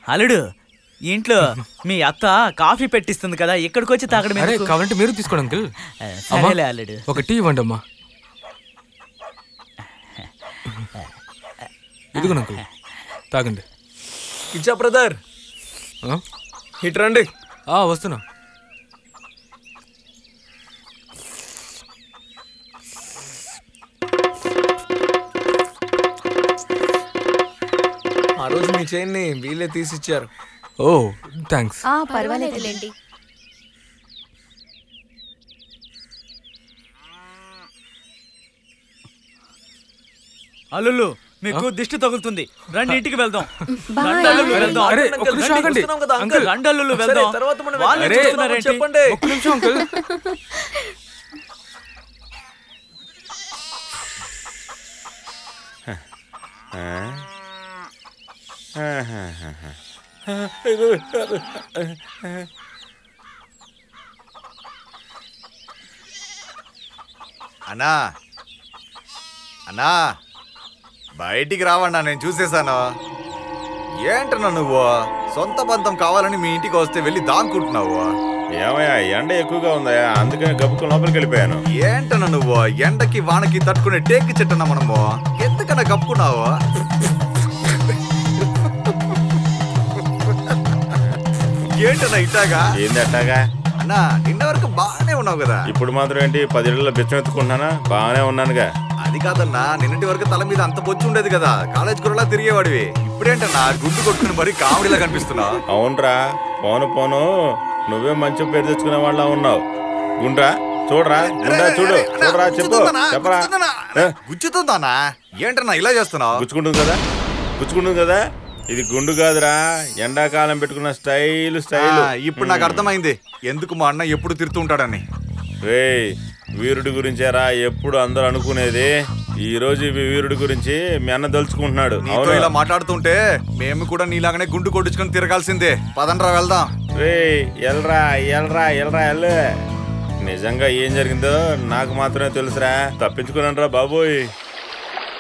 అల్లుడు ఇంట్లో మీ అత్త కాఫీ పెట్టిస్తుంది కదా ఇక్కడికి వచ్చి తాగడం అరే ఎందుకు? కావాలంటే మీరు తీసుకోండి అంకుల్ ఆ, అమ్మా, సరేలే అల్లుడు ఒక టీ ఇవ్వండి అమ్మా ఇదిగోండి అంకుల్ తాగండి ఇచ్చా బ్రదర్ ఆ? ఇటు రండి ఆ, వస్తున్నా ఆ రోజు మీ చైన్ని వీళ్ళే తీసిచ్చారు ఓ థ్యాంక్స్ ఆ పర్వాలేదులేండి అల్లుళ్ళు మీకు దిష్టి తగులుతుంది రండి ఇంటికి వెళ్దాం బాయ్. రండి అల్లుళ్ళు అరే, వెళ్దాం అరే, అంకుల్, ఒక్క నిమిషం రండి, ఆగండి. వస్తున్నాం కదా, అంకుల్, రండి అల్లుళ్ళు సరే, వెళ్దాం తర్వాత మనం వాళ్ళే అరే, చూస్తున్నారేంటి? చెప్పండి ఒక్క నిమిషం అంకుల్ అన్నా అన్నా బయటికి రావన్నా నేను చూసేశాను ఏంటన్నా నువ్వు సొంత బంధం కావాలని మీ ఇంటికి వస్తే వెళ్ళి దాక్కుంటున్నావు ఏమయ్యా ఎండ ఎక్కువగా ఉందా అందుకని గబుకు లోపలికి వెళ్ళిపోయాను ఏంటన్నా నువ్వు ఎండకి వానకి తట్టుకునే టేక్ చెట్టన్నా మనము ఎందుకన్నా కప్పుకున్నావు ఏంటన్నా ఇట్టాగా ఏంది అట్టాగా అన్నా నిన్న వరకు బాగానే ఉన్నావు కదా ఇప్పుడు మాత్రం ఏంటి పది ఇళ్ళలో బిచ్చం ఎత్తుకుంటున్నానా బాగానే ఉన్నానుగా అది కాదన్నా నిన్నటి వరకు తల మీద అంత బొచ్చు ఉండేది కదా కాలేజ్ కురలా తిరిగేవాడివి ఇప్పుడేంటన్నా గుడ్డు కొట్టుకుని మరీ కామెడీలా కనిపిస్తున్నావు అవునరా పోను పోను నువ్వే మంచి పేరు తెచ్చుకునే వాళ్ళ ఉన్నావు గుండ్రా చూడరా గుండ్రా చూడు చూడరా చెప్పు చెప్పరా ఏ? గుచ్చుతుందానా ఏంటన్నా ఇలా చేస్తున్నావు గుచ్చుకుంటుంది కదా గుచ్చుకుంటుంది కదా ఇది గుండు కాదురా ఎండాకాలం పెట్టుకున్న స్టైల్ స్టైల్ ఇప్పుడు నాకు అర్థమైంది ఎందుకు మా అన్న ఎప్పుడు తిడుతూ ఉంటాడని రేయ్ వీరుడి గురించేరా ఎప్పుడు అందరూ అనుకునేది ఈ రోజు ఈ వీరుడి గురించి మీ అన్న తలుచుకుంటున్నాడు నీతో అవును ఇలా మాట్లాడుతుంటే మేము కూడా నీలాగానే గుండు కొట్టించుకొని తిరగాల్సిందే పదండ్రా వెళ్దాం రే ఎల్రా ఎల్రా ఎల్రా ఎల్లు నిజంగా ఏం జరిగిందో నాకు మాత్రమే తెలుసురా తప్పించుకున్నాను రా బాబోయ్